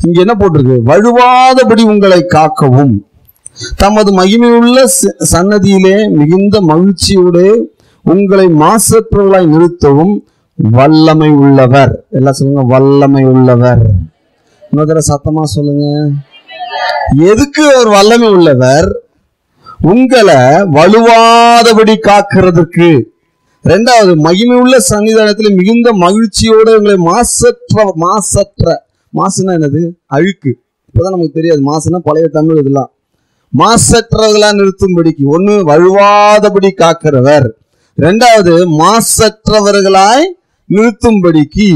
இங்க என்ன போட்டிருக்கு வழுவாதபடி உங்களை காக்கவும் தமது மகிமையுள்ள ச- சன்னதியிலே மிகுந்த மகிழ்ச்சியோடு உங்களை மாசற்றவர்களாய் நிறுத்தவும் வல்லமை உள்ளவர் எல்லாம் சொல்லுங்க வல்லமை உள்ளவர் இன்னொரு தடவை சத்தமா சொல்லுங்க எதுக்கு ஒரு வல்லமை உள்ளவர் உங்களை வலுவாதபடி காக்கிறதுக்கு ரெண்டாவது மகிமை உள்ள சன்னிதானத்தில் மிகுந்த மகிழ்ச்சியோடு உங்களை மாசற்ற மாசற்ற மாசுனா என்னது அழுக்கு இப்போதான் நமக்கு தெரியாது மாசுனா பழைய தமிழ் இதெல்லாம் மாசற்றவர்களா நிறுத்தும்படிக்கு ஒண்ணு வழுவாதபடி காக்கிறவர் ரெண்டாவது மாசற்றவர்களாய் நிறுத்தும்படிக்கு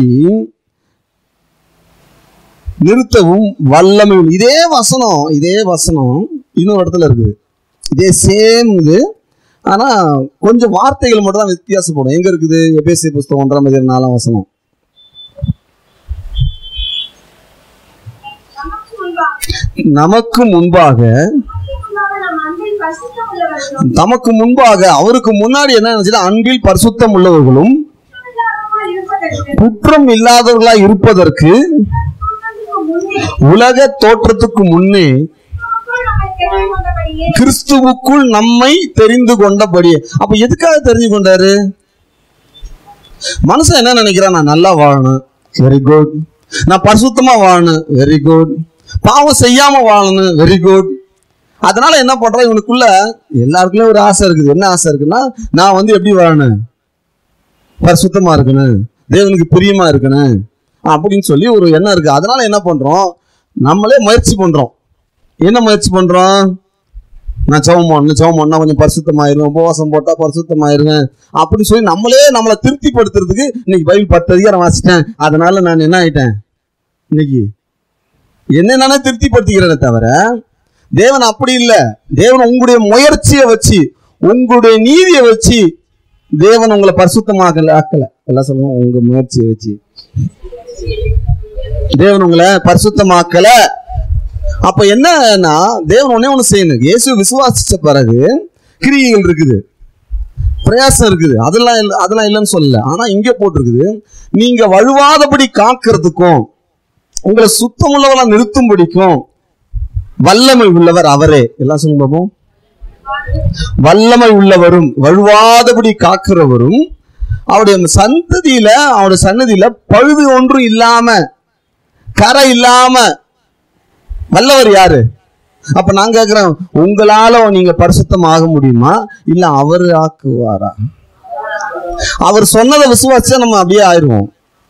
நிறுத்தவும் வல்லமை உள்ள- இதே வசனம் இதே வசனம் இன்னொரு இடத்துல இருக்குது இதே சேம் இது ஆனா கொஞ்சம் வார்த்தைகள் மட்டும் தான் வித்தியாசப்படும் எங்க இருக்குது எபேசி புஸ்தகம் ஒன்றாம் அதிகாரம் நாலாம் வசனம் நமக்கு முன்பாக நமக்கு முன்பாக நமக்கு முன்பாக நம் அன்பில் பரிசுத்தம் உள்ளவர்களும் தமக்கு முன்பாக அவருக்கு முன்னாடி என்ன நினைச்சது அன்பில் பரிசுத்தம் உள்ளவர்களும் குற்றமில்லாதவர்களாய் இருப்பதற்கு குற்றம் இல்லாதவர்களாய் இருப்பதற்கு குற்றத்துக்கு முன்னே உலக தோற்றத்துக்கு முன்னே நமக்குள் நம்மை தெரிந்து கொண்டபடியே கிறிஸ்துவுக்குள் நம்மை தெரிந்து கொண்டபடியே அப்ப எதுக்காக தெரிஞ்சு கொண்டாரு மனுஷன் என்ன நினைக்கிறான் நான் நல்லா வாழணும் வெரி குட் நான் பரிசுத்தமா வாழணும் வெரி குட் பாவம் செய்யாம வாழணும் வெரி குட் அதனால என்ன பண்றான் இவனுக்குள்ள எல்லாருக்குள்ளயும் ஒரு ஆசை இருக்குது என்ன ஆசை இருக்குன்னா நான் வந்து எப்படி வாழணும் பரிசுத்தமா இருக்கணும் தேவனுக்கு பிரியமா இருக்கணும் அப்படின்னு சொல்லி ஒரு எண்ணம் இருக்கு அதனால என்ன பண்றோம் நம்மளே முயற்சி பண்றோம் என்ன முயற்சி பண்றோம் நான் ஜெபம் பண்ணணும் ஜெபம் பண்ணா கொஞ்சம் பரிசுத்தமாயிருவேன் உபவாசம் போட்டா பரிசுத்தமாயிருவேன் அப்படின்னு சொல்லி நம்மளே நம்மளை திருப்திப்படுத்துறதுக்கு இன்னைக்கு பைபிள் பத்து அதிகாரம் வாசிட்டேன் அதனால நான் என்ன ஆயிட்டேன் இன்னைக்கு என்ன நானே திருப்திப்படுத்திக்கிறேனே தவிர தேவன் அப்படி இல்லை தேவன் உங்களுடைய முயற்சியை வச்சு உங்களுடைய நீதியை வச்சு தேவன் உங்களை பரிசுத்தமாக்கல ஆக்கல எல்லாம் சொல்லுங்க உங்க முயற்சியை வச்சு தேவன் உங்களை பரிசுத்தமாக்கல அப்ப என்னன்னா தேவன் ஒண்ணே ஒண்ணு செய்யணும் இயேசு விசுவாசிச்ச பிறகு கிரியைகள் இருக்குது பிரயாசம் இருக்குது அதெல்லாம் இல்ல அதெல்லாம் இல்லைன்னு சொல்லல ஆனா இங்க போட்டிருக்குது நீங்க வழுவாதபடி காக்கிறதுக்கும் உங்களை சுத்தமுள்ளவளா நிறுத்தும்படிக்கும் வல்லமை உள்ளவர் அவரே எல்லாம் சொல்லுங்க பாப்போம் வல்லமை உள்ளவரும் வழுவாதபடி காக்கிறவரும் அவருடைய சந்ததியில அவருடைய சன்னதியில பழுது ஒன்றும் இல்லாம கரை இல்லாம வல்லவர் யாரு அப்ப நான் கேக்குறேன் உங்களால நீங்க பரிசுத்தம் ஆக முடியுமா இல்ல அவர் ஆக்குவாரா அவர் சொன்னதை விசுவாசிச்சா நம்ம அப்படியே ஆயிடுவோம்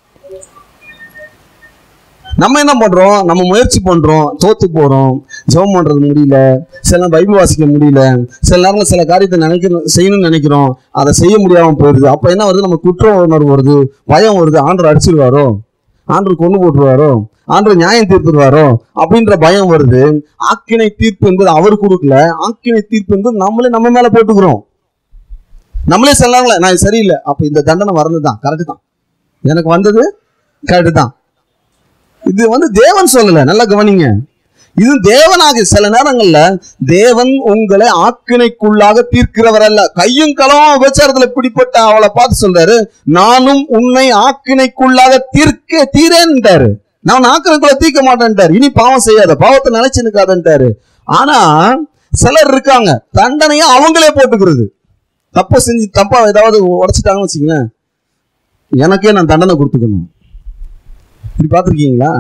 நம்ம என்ன பண்றோம் நம்ம முயற்சி பண்றோம் தோத்து போறோம் ஜெபம் பண்றது முடியல சில நேரம் பைபிள் வாசிக்க முடியல சில நேரம் சில காரியத்தை நினைக்கணும் செய்யணும்னு நினைக்கிறோம் அதை செய்ய முடியாம போயிடுது அப்ப என்ன வருது நம்ம குற்ற உணர்வு வருது பயம் வருது ஆண்டவர் அடிச்சிருவாரோ ஆண்டவர் கொண்டு போட்டுருவாரோ ஆண்டவர் நியாயம் தீர்த்துருவாரோ அப்படின்ற பயம் வருது ஆக்கினை தீர்ப்பு என்பது அவர் கொடுக்கல ஆக்கினை தீர்ப்பு என்பது நம்மளே நம்ம மேல போட்டுக்கிறோம் நம்மளே சொல்லாங்களே நான் இது சரியில்லை அப்ப இந்த தண்டனை வரது தான் கரெக்டு தான் எனக்கு வந்தது கரெக்டு தான் இது வந்து தேவன் சொல்லல நல்லா கவனிங்க இது தேவனாக சில நேரங்கள்ல தேவன் உங்களை ஆக்கினைக்குள்ளாக தீர்க்கிறவர் அல்ல கையும் களவும் விபச்சாரத்துல பிடிப்பட்ட அவளை பார்த்து சொல்றாரு நானும் உன்னை ஆக்கினைக்குள்ளாக தீர்க்க தீரேன்ட்டாரு நான் ஆக்கினைக்குள்ள தீர்க்க மாட்டேன்ட்டாரு இனி பாவம் செய்யாத பாவத்தை நினைச்சு நிற்காதன்ட்டாரு ஆனா சிலர் இருக்காங்க தண்டனையை அவங்களே போட்டுக்கிறது தப்பு செஞ்சு தப்பா ஏதாவது உடைச்சிட்டாங்கன்னு வச்சுங்களேன் எனக்கே நான் தண்டனை கொடுத்துக்கணும் இப்படி பார்த்துருக்கீங்களா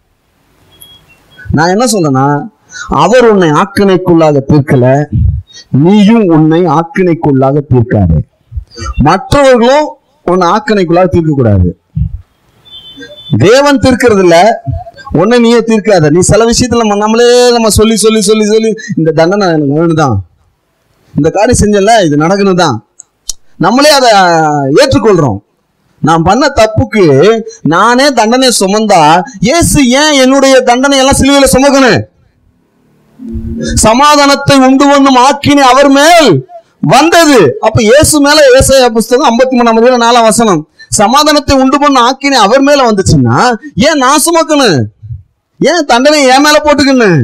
நான் என்ன சொல்றேன்னா அவர் உன்னை ஆக்கினைக்குள்ளாக தீர்க்கல நீயும் உன்னை ஆக்கினைக்குள்ளாக தீர்க்காது மற்றவர்களும் உன்னை ஆக்கினைக்குள்ளாக தீர்க்க கூடாது தேவன் தீர்க்கிறது இல்ல உன்னை நீயே தீர்க்காத நீ சில விஷயத்துல நம்ம நம்மளே நம்ம சொல்லி சொல்லி சொல்லி சொல்லி இந்த தண்டனை எனக்கு வேணுதான் இந்த காரியம் செஞ்சல இது நடக்கணும் தான் நம்மளே அதை ஏற்றுக்கொள்றோம் நான் பண்ண தப்புக்கு நானே தண்டனை சுமந்தா இயேசு ஏன் என்னுடைய தண்டனை எல்லாம் சிலுவையில சுமக்கணும் சமாதானத்தை உண்டு பண்ணும் ஆக்கினி அவர் மேல் வந்தது அப்ப இயேசு மேல ஏசாயா புஸ்தகம் ஐம்பத்தி மூணாம் அதிகாரம் நாலாம் வசனம் சமாதானத்தை உண்டு பண்ண ஆக்கினி அவர் மேல வந்துச்சுன்னா ஏன் நான் சுமக்கணும் ஏன் தண்டனை என் மேல போட்டுக்கணும்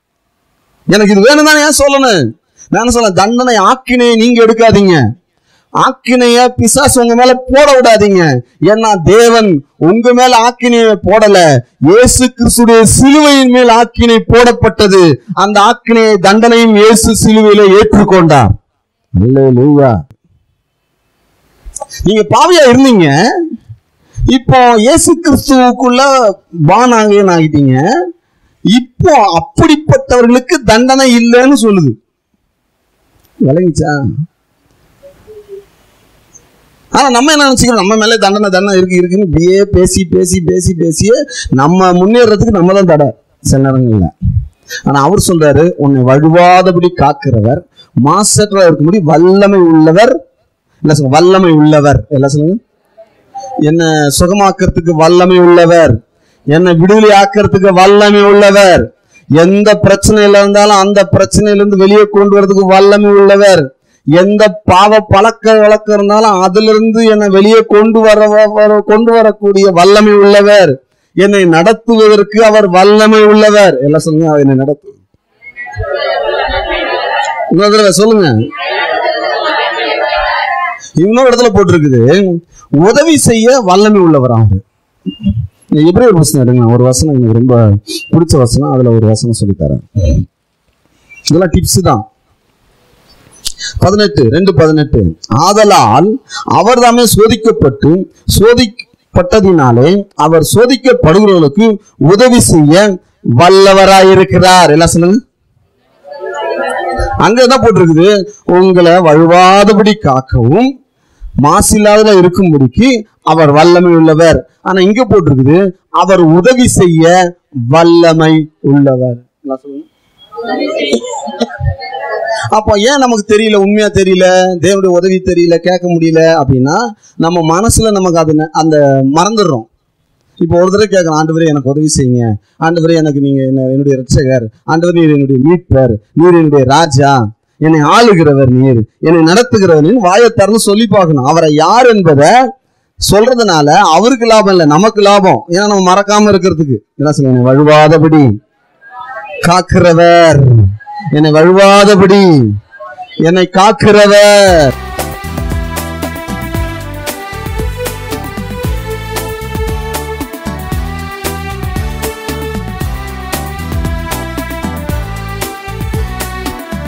எனக்கு இது வேணும் ஏன் சொல்லணும் நான் என்ன சொல்ல தண்டனை ஆக்கினை நீங்க எடுக்காதீங்க ஆக்கினைய பிசாசு உங்க மேல போட விடாதீங்க ஏன்னா தேவன் உங்க மேல ஆக்கினைய போடல இயேசு கிறிஸ்துடைய சிலுவையின் மேல் ஆக்கினை போடப்பட்டது அந்த ஆக்கினையை தண்டனையும் இயேசு சிலுவையில ஏற்றுக்கொண்டார் அல்லேலூயா நீங்க பாவியா இருந்தீங்க இப்போ இயேசு கிறிஸ்துவுக்குள்ள பானாகன் ஆகிட்டீங்க இப்போ அப்படிப்பட்டவர்களுக்கு தண்டனை இல்லைன்னு சொல்லுது விளங்கிச்சா ஆனா நம்ம என்ன நினைச்சுக்கிறோம் நம்ம மேலே தண்டனை தண்டனை இருக்கு இருக்குன்னு இப்படியே பேசி பேசி பேசி பேசியே நம்ம முன்னேறதுக்கு நம்ம தான் தடை சில நேரங்கள்ல ஆனா அவர் சொல்றாரு உன்னை வழுவாதபடி காக்கிறவர் மாசற்ற இருக்கும்படி வல்லமை உள்ளவர் இல்ல சொல்லுங்க வல்லமை உள்ளவர் எல்லாம் சொல்லுங்க என்ன சுகமாக்கிறதுக்கு வல்லமை உள்ளவர் என்னை விடுதலை ஆக்கிறதுக்கு வல்லமை உள்ளவர் எந்த பிரச்சனையில இருந்தாலும் அந்த பிரச்சனையிலிருந்து வெளியே கொண்டு வரதுக்கு வல்லமை உள்ளவர் எந்த பாவ பழக்க வழக்கம் இருந்தாலும் அதுல இருந்து என்னை வெளியே கொண்டு வர வர- கொண்டு வரக்கூடிய வல்லமை உள்ளவர் என்னை நடத்துவதற்கு அவர் வல்லமை உள்ளவர் எல்லாம் சொல்லுங்க அவர் என்னை நடத்து இன்னொரு தடவை சொல்லுங்க இன்னொரு இடத்துல போட்டிருக்குது உதவி செய்ய வல்லமை உள்ளவர் அவரு இந்த எபிரேயர் வசனம் எடுங்க ஒரு வசனம் எனக்கு ரொம்ப பிடிச்ச வசனம் அதுல ஒரு வசனம் சொல்லித்தரேன் இதெல்லாம் டிப்ஸ் தான் பதினெட்டு ரெண்டு பதினெட்டு ஆதலால் அவர் தாமே சோதிக்கப்பட்டு சோதிக்கப்பட்டதினாலே அவர் சோதிக்கப்படுகிறவர்களுக்கு உதவி செய்ய வல்லவராயிருக்கிறார் எல்லாம் சொல்லுங்க அங்க என்ன போட்டிருக்குது உங்களை வழுவாதபடி காக்கவும் மாசில்லாத இருக்கும்படிக்கு அவர் வல்லமை உள்ளவர் ஆனா இங்க போட்டிருக்குது அவர் உதவி செய்ய வல்லமை உள்ளவர் எல்லாம் சொல்லுங்க அப்போ ஏன் நமக்கு தெரியல உண்மையா தெரியல தேவனுடைய உதவி தெரியல கேட்க முடியல அப்படின்னா நம்ம மனசுல நமக்கு அது ந- அந்த மறந்துடுறோம் இப்போ ஒரு தடவை கேட்கலாம் ஆண்டவரே எனக்கு உதவி செய்யுங்க ஆண்டவரே எனக்கு நீங்க என்ன என்னுடைய ரட்சகர் ஆண்டவர் நீர் என்னுடைய மீட்பர் நீர் என்னுடைய ராஜா என்னை ஆளுகிறவர் நீர் என்னை நடத்துகிறவர் நீர் வாயை திறந்து சொல்லி பார்க்கணும் அவரை யார் என்பதை சொல்றதுனால அவருக்கு லாபம் இல்லை நமக்கு லாபம் ஏன்னா நம்ம மறக்காம இருக்கிறதுக்கு என்ன சொல்லுங்க என்னை வழுவாதபடி காக்கிறவர் என்னை வழுவாதபடி என்னை காக்கிறவர்